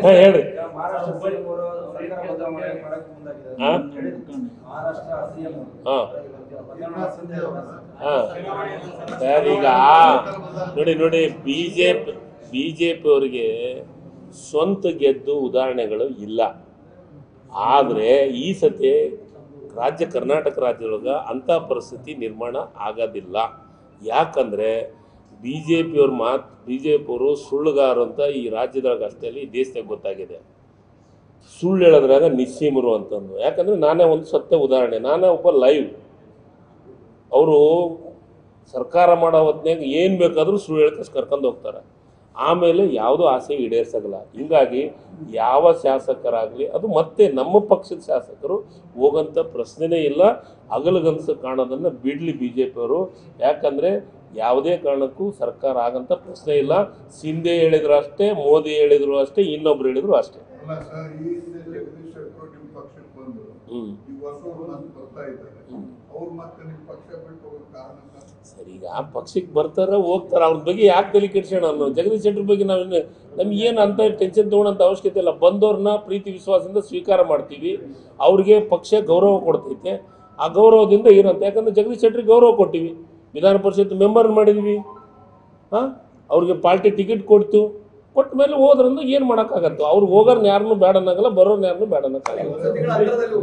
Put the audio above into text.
ಹಾ, ಹೇಳ್ರಿ ಮಹಾರಾಷ್ಟ್ರ ಸಿಎಂ ಅವರು ಸರ್ಕಾರ ಬದಲಾವಣೆ ಮಾಡಕ್ಕೆ ಮುಂದಾಗಿದ್ದಾರೆ ಹಾ? ಮಹಾರಾಷ್ಟ್ರ ಸಿಎಂ ಹಾ. ಸಂಜಯ್ ಅವರ ಹಾ ಸರ್ ಈಗ ನೋಡಿ ನೋಡಿ B J P B J P ಅವರಿಗೆ ಸ್ವಂತ ಗೆದ್ದು ಉದಾಹರಣೆಗಳು ಇಲ್ಲ ಆದರೆ ಈ ಸತಿ ರಾಜ್ಯ ಕರ್ನಾಟಕ ರಾಜ್ಯದೊಳಗೆ ಅಂಥ ಪರಿಸ್ಥಿತಿ ನಿರ್ಮಾಣ ಆಗೋದಿಲ್ಲ ಯಾಕಂದರೆ ಬಿ ಜೆ ಪಿಯವ್ರ ಮಾತು ಬಿ ಜೆ ಪಿಯವರು ಸುಳ್ಳುಗಾರರು ಅಂತ ಈ ರಾಜ್ಯದೊಳಗೆ ಅಷ್ಟೇ ಅಲ್ಲ ಈ ದೇಶದಾಗ ಗೊತ್ತಾಗಿದೆ ಸುಳ್ಳು ಹೇಳೋದ್ರಾಗ ನಿಸ್ಸೀಮರು ಅಂತಂದು ಯಾಕಂದರೆ ನಾನೇ ಒಂದು ಸತ್ಯ ಉದಾಹರಣೆ ನಾನೇ ಒಬ್ಬ ಲೈವ್ ಅವರು ಸರ್ಕಾರ ಮಾಡೋ ಹೊತ್ನ್ಯಾಗ ಏನು ಬೇಕಾದರೂ ಸುಳ್ಳು ಹೇಳ್ಕಸ್ ಕರ್ಕೊಂಡು ಹೋಗ್ತಾರೆ ಆಮೇಲೆ ಯಾವುದೋ ಆಸೆ ಈಡೇರ್ಸಗಲ್ಲ ಹಿಂಗಾಗಿ ಯಾವ ಶಾಸಕರಾಗಲಿ ಅದು ಮತ್ತೆ ನಮ್ಮ ಪಕ್ಷದ ಶಾಸಕರು ಹೋಗೋಂಥ ಪ್ರಶ್ನೆನೇ ಇಲ್ಲ ಅಗಲಗನಸು ಕಾಣೋದನ್ನು ಬಿಡಲಿ ಬಿ ಜೆ ಪಿಯವರು ಯಾಕಂದರೆ ಯಾವುದೇ ಕಾರಣಕ್ಕೂ ಸರ್ಕಾರ ಆಗಂತ ಪ್ರಶ್ನೆ ಇಲ್ಲ ಸಿಂಧೆ ಹೇಳಿದ್ರು ಅಷ್ಟೇ ಮೋದಿ ಹೇಳಿದ್ರು ಅಷ್ಟೇ ಇನ್ನೊಬ್ರು ಹೇಳಿದ್ರು ಅಷ್ಟೇ ಅಲ್ಲ ಸರ್ ಈ ಹಿಂದೆ ಜಗದೀಶ್ ಶೆಟ್ಟರು ನಿಮ್ಮ ಪಕ್ಷಕ್ಕೆ ಬಂದರು ಹ್ಞೂ ಈ ವರ್ಷವರು ಮತ್ತೆ ಬರ್ತಾ ಇದ್ದಾರೆ ಅವ್ರು ಮತ್ತೆ ನಿಮ್ಮ ಪಕ್ಷ ಬಿಟ್ಟು ಹೋಗೋ ಕಾರಣ ಸರ್ ಸರಿ ಈಗ ಆ ಪಕ್ಷಕ್ಕೆ ಬರ್ತಾರ ಹೋಗ್ತಾರ ಅವ್ರ ಬಗ್ಗೆ ಯಾಕೆ ತಲೆ ಕೆಡ್ಸೋಣ ಅನ್ನೋ ಜಗದೀಶ್ ಶೆಟ್ಟರ್ ಬಗ್ಗೆ ನಾವು ನಮ್ಗೆ ಏನು ಅಂತ ಟೆನ್ಷನ್ ತೊಗೊಳಂತ ಅವಶ್ಯಕತೆ ಇಲ್ಲ ಬಂದವ್ರನ್ನ ಪ್ರೀತಿ ವಿಶ್ವಾಸದಿಂದ ಸ್ವೀಕಾರ ಮಾಡ್ತೀವಿ ಅವ್ರಿಗೆ ಪಕ್ಷ ಗೌರವ ಕೊಡ್ತೈತೆ ಆ ಗೌರವದಿಂದ ಏನಂತ ಯಾಕಂದ್ರೆ ಜಗದೀಶ್ ಶೆಟ್ಟರಿಗೆ ಗೌರವ ಕೊಟ್ಟಿವಿ ವಿಧಾನ ಪರಿಷತ್ ಮೆಂಬರ್ ಮಾಡಿದ್ವಿ ಹಾಂ ಅವ್ರಿಗೆ ಪಾರ್ಟಿ ಟಿಕೆಟ್ ಕೊಡ್ತು ಕೊಟ್ಟ ಮೇಲೆ ಹೋದ್ರಂದ್ರೆ ಏನು ಮಾಡೋಕ್ಕಾಗತ್ತೆ ಅವ್ರಿಗೆ ಹೋಗೋರ್ನ ಯಾರನ್ನೂ ಬೇಡ ಅನ್ನೋಂಗಿಲ್ಲ ಬರೋರ್ನ ಯಾರನ್ನೂ ಬೇಡ ಅನ್ನೋಕ್ಕಾಗಲ್ಲ ವಸತಿಗಳ ಹತ್ತಿರದಲ್ಲಿ